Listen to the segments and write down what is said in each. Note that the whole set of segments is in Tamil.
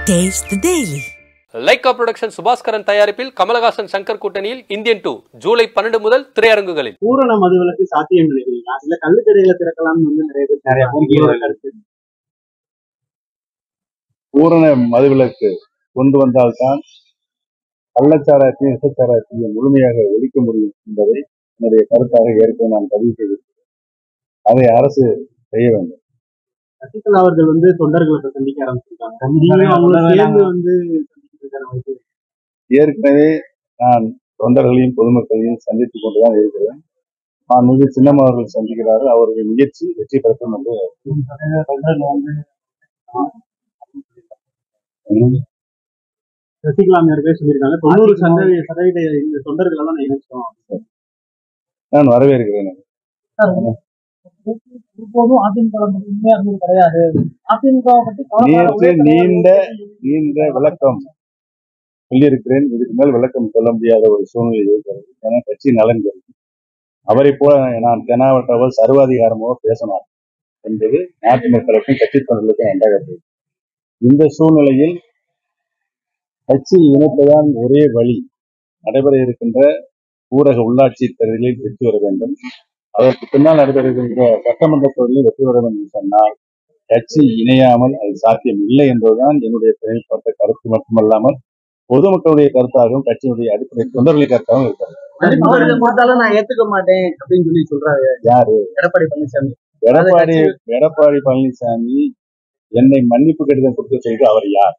Taste the Daily. Lyca production Subaskaran தயாரிப்பில் கமலஹாசன் சங்கர் கூட்டணியில் இந்தியன் டூ ஜூலை பன்னெண்டு முதல் திரையரங்குகளில் பூரண மதுவிலக்கு சாத்தியம் நினைக்கிறீங்களா இல்ல கள்ளுக்கடையில திறக்கலாம்னு வந்து நிறைய பேர் நிறைய கோரிக்கையோட கருத்து பூரண மதுவிலக்கு கொண்டு வந்தால்தான் கள்ளச்சாராயத்தையும் விசச்சாராயத்தையும் முழுமையாக ஒழிக்க முடியும் என்பதை என்னுடைய கருத்தாக ஏற்கனவே நான் பதிவு செய்திருக்கிறேன் அதை அரசு செய்ய வேண்டும் சசிகலா அவர்கள் வந்து தொண்டர்களை இப்ப சந்திக்க ஆரம்பிச்சிருக்காங்க நீங்களும் அவங்களும் சேர்ந்து வந்து சந்திக்கிறதுக்கான வாய்ப்பு இருக்கு. ஏற்கனவே நான் தொண்டர்களையும் பொதுமக்களையும் சந்தித்துக் கொண்டுதான் இருக்கிறேன் நான் மிக சின்னம் அவர்கள் சந்திக்கிறார்கள் அவருடைய முயற்சி வெற்றி பெறட்டும் என்று சசிகலா அவர்களே சொல்லியிருக்காங்க தொண்ணூறு சதவீத சதவீத இந்த தொண்டர்கள் எல்லாம் நான் இணைச்சிட்டோம் நான் வரவேற்கிறேன் இப்போதும் அதிமுக உண்மையா இருந்தது கிடையாது அதிமுக பத்தி நேற்று நீண்ட நீண்ட விளக்கம் சொல்லியிருக்கிறேன் இதுக்கு மேல் விளக்கம் சொல்ல முடியாத ஒரு சூழ்நிலை இருக்கிறது ஏன்னா கட்சி நலன் கருதி அவரை போல நான் தெனாவட்டவோ சர்வாதிகாரமோ பேச மாட்டேன் என்பது நாட்டு மக்களுக்கும் கட்சி தொண்டர்களுக்கும் நன்றாக தெரியும் இந்த சூழ்நிலையில் கட்சி இணைப்பதான் ஒரே வழி நடைபெற இருக்கின்ற ஊரக உள்ளாட்சி தேர்தலில் வெற்றி பெற வேண்டும் அதற்கு பின்னால் நடைபெறுகின்ற சட்டமன்ற தேர்தலில் வெற்றி பெற வேண்டும் என்று சொன்னால் கட்சி இணையாமல் அது சாத்தியம் இல்லை என்பதுதான் என்னுடைய தனிப்பட்ட கருத்து மட்டுமல்லாமல் பொதுமக்களுடைய கருத்தாகவும் கட்சியினுடைய அடிப்படை தொண்டர்களுடைய கருத்தாகவும் இருக்கிறது தொண்டர்கள் பார்த்தாலும் நான் ஏத்துக்க மாட்டேன் அப்படின்னு சொல்லி சொல்றாரு யாரு எடப்பாடி பழனிசாமி எடப்பாடி எடப்பாடி பழனிசாமி என்னை மன்னிப்பு கடிதம் கொடுக்க செய்து அவர் யார்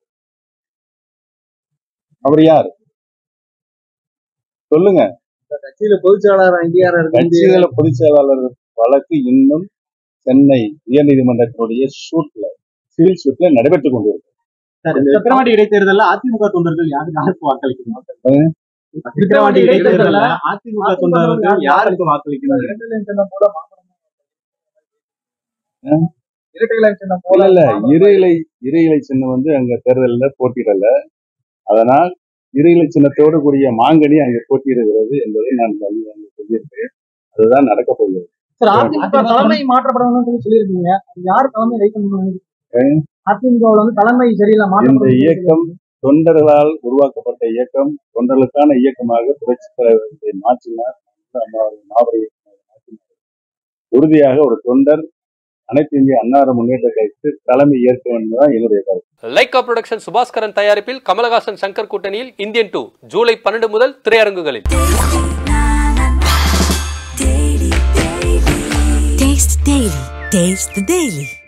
அவர் யார் சொல்லுங்க கட்சியில பொதுச்செயலாளர் அங்கீகாரம் இருக்கு கட்சிகள பொதுச் செயலாளர் வழக்கு இன்னும் சென்னை உயர்நீதிமன்றத்தினுடைய ஷூட்ல சிவில் ஷூட்ல நடைபெற்றுக் கொண்டிருக்கு விக்கிரவாண்டி இடைத்தேர்தல்ல அதிமுக தொண்டர்கள் யாருக்கு யாருக்கு வாக்களிக்கணும் விக்கிரவாண்டி இடைத்தேர்தல்ல அதிமுக தொண்டர்கள் யாருக்கு வாக்களிக்கணும் சின்னம் போல இரட்டைகளை சின்னம் போல இல்ல இல்ல இரு இலை இரு இலை சின்னம் வந்து அங்க தேர்தலில் போட்டியிடல அதனால் இரு இலை சின்னத்தோடு கூடிய மாங்கனி அங்கே போட்டியிடுகிறது என்பதை நான் சொல்லி- அங்கே சொல்லியிருக்கிறேன் அதுதான் நடக்கப் போகிறது சார் அதிமுக தலைமை மாற்றப்படணும்னு சொல்லி சொல்லியிருக்கீங்க அது யார் தலைமை வைக்கணும் அதிமுகவுல வந்து தலைமை சரியில்லை இந்த மாற்றப்படணும் இயக்கம் தொண்டர்களால் உருவாக்கப்பட்ட இயக்கம் தொண்டர்களுக்கான இயக்கமாக புரட்சி தலைவரை மாற்றினார் அம்மாவுடைய மாபெரும் இயக்கமாக மாற்றினார். உறுதியாக ஒரு தொண்டர் அனைத்து இந்திய அன்னார முன்னேற்ற கழகத்து தலைமை ஏற்க வேண்டும் தான் என்னுடைய கருத்து லைக்கா புரொடக்ஷன் சுபாஸ்கரன் தயாரிப்பில் கமலஹாசன் சங்கர் கூட்டணியில் இந்தியன் டூ ஜூலை பன்னெண்டு முதல் திரையரங்குகளில் Taste the Daily. Taste the Daily.